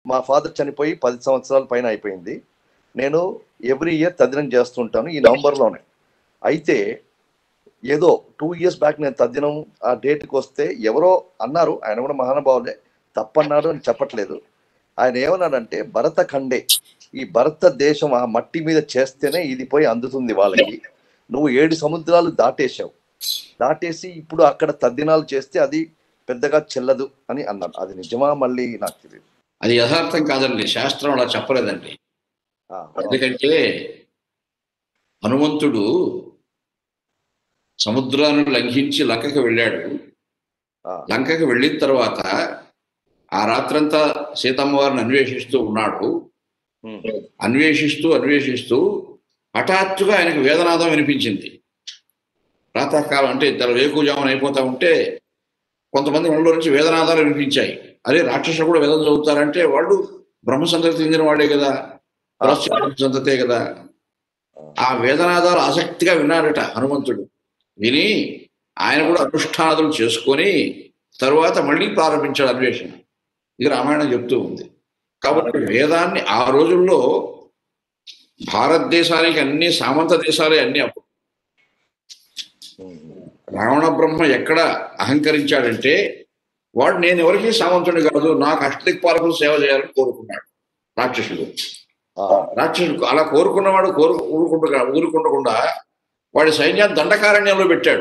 మా ఫాదర్ చనిపోయి పది సంవత్సరాల పైన అయిపోయింది నేను ఎవ్రీ ఇయర్ తద్దినం చేస్తుంటాను ఈ నవంబర్లోనే అయితే ఏదో టూ ఇయర్స్ బ్యాక్ నేను తద్దినం ఆ డేట్కి వస్తే ఎవరో అన్నారు ఆయన కూడా మహానుభావులే తప్పన్నాడు అని చెప్పట్లేదు ఆయన ఏమన్నాడంటే భరత ఖండే ఈ భారతదేశం ఆ మట్టి మీద చేస్తేనే ఇది పోయి అందుతుంది వాళ్ళకి నువ్వు ఏడు సముద్రాలు దాటేశావు దాటేసి ఇప్పుడు అక్కడ తద్దినాలు చేస్తే అది పెద్దగా చెల్లదు అని అన్నాడు అది నిజమా మళ్ళీ నాకు తెలియదు అది యథార్థం కాదండి శాస్త్రం అలా చెప్పలేదండి ఆ, ఎందుకంటే హనుమంతుడు సముద్రాన్ని లంఘించి లంకకి వెళ్ళాడు ఆ, లంకకి వెళ్ళిన తర్వాత ఆ రాత్రంతా సీతమ్మ వారిని అన్వేషిస్తూ ఉన్నాడు ఉమ్, అన్వేషిస్తూ అన్వేషిస్తూ హఠాత్తుగా ఆయనకు వేదనాదం వినిపించింది ప్రాతకాలం అంటే ఇద్దరు వేకుజామున అయిపోతా ఉంటే కొంతమంది ఒళ్ళో నుంచి వేదనాదాలు వినిపించాయి అదే రాక్షసులు కూడా వేదం చదువుతారంటే వాళ్ళు బ్రహ్మ సంతతి చెందిన వాడే కదా పురస్య సంతతే కదా ఆ వేదనాదాలు ఆసక్తిగా విన్నాడట హనుమంతుడు విని ఆయన కూడా అనుష్ఠానాదులు చేసుకొని తరువాత మళ్ళీ ప్రారంభించాడు అన్వేషణ ఇది రామాయణం చెప్తూ ఉంది కాబట్టి వేదాన్ని ఆ రోజుల్లో భారతదేశానికి అన్ని సామంత దేశాలే అన్ని అప్పుడు ఉమ్, రావణ బ్రహ్మ ఎక్కడ అహంకరించాడంటే వాడు నేను ఎవరికి సామంతుని కాదు నాకు అష్టదిక్పాలకులు సేవ చేయాలని కోరుకున్నాడు రాక్షసుడు ఆ, రాక్షసుడు అలా కోరుకున్నవాడు కోరు ఊరుకుంటా ఊరుకుండకుండా వాడి సైన్యాన్ని దండకారణ్యంలో పెట్టాడు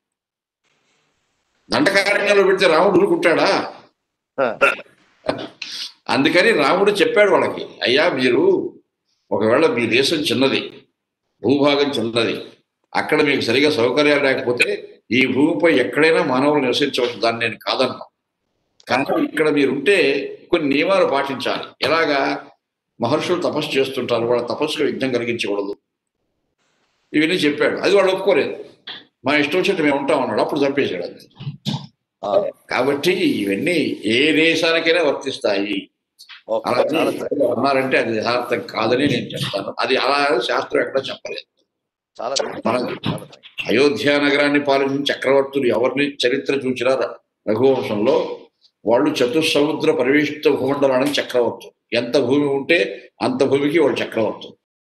దండకారణ్యంలో పెడితే రాముడు ఊరుకుంటాడా ఆ, అందుకని రాముడు చెప్పాడు వాళ్ళకి అయ్యా మీరు ఒకవేళ మీ దేశం చిన్నది భూభాగం చిన్నది అక్కడ మీకు సరిగా సౌకర్యాలు లేకపోతే ఈ భూమిపై ఎక్కడైనా మానవులు నివసించవచ్చు దాన్ని నేను కాదన్నా కనుక ఇక్కడ మీరుంటే కొన్ని నియమాలు పాటించాలి ఎలాగా మహర్షులు తపస్సు చేస్తుంటారు వాళ్ళ తపస్సుకు విఘ్నం కలిగించకూడదు ఇవన్నీ చెప్పాడు అది వాళ్ళు ఒప్పుకోలేదు మా ఇష్టం వచ్చినట్టు మేము ఉంటాం అన్నాడు అప్పుడు చంపేశాడు అది ఆ, కాబట్టి ఇవన్నీ ఏ దేశానికైనా వర్తిస్తాయి ఓకే, అలా చాలా థాంక్స్. అన్నారంటే అది యథార్థం కాదని నేను చెప్తాను అది అలా శాస్త్రం ఎక్కడ చెప్పలేదు చాలా థాంక్స్. మనం- చాలా థాంక్స్. అయోధ్య నగరాన్ని పాలించిన చక్రవర్తులు ఎవరిని చరిత్ర చూచినా ర- రఘువంశంలో వాళ్ళు చతుస్సముద్ర పరివేష్టిత భూమండలానికి చక్రవర్తులు ఎంత భూమి ఉంటే అంత భూమికి వాళ్ళు చక్రవర్తులు